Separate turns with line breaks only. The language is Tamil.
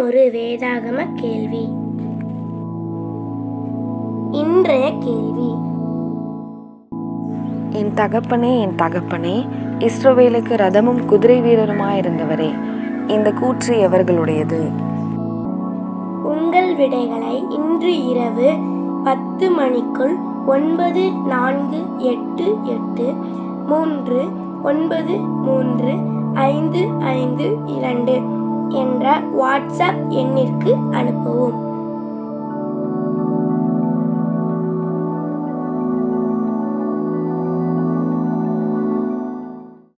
ஒரு வேதாகம கேள்வி இன்றைய கேள்வி
என் தகப்பனே என் தகப்பனே இஸ்ரவேலுக்கு ரதமும் குதிரை வீரருமாயிருந்தவரே இந்த கூற்று எவர்களுடையது
உங்கள் விடைகளை இன்று இரவு பத்து மணிக்குள் ஒன்பது நான்கு எட்டு எட்டு மூன்று ஒன்பது மூன்று ஐந்து ஐந்து இரண்டு என்ற வாட்ஸ்அப் எண்ணிற்கு அனுப்பவும்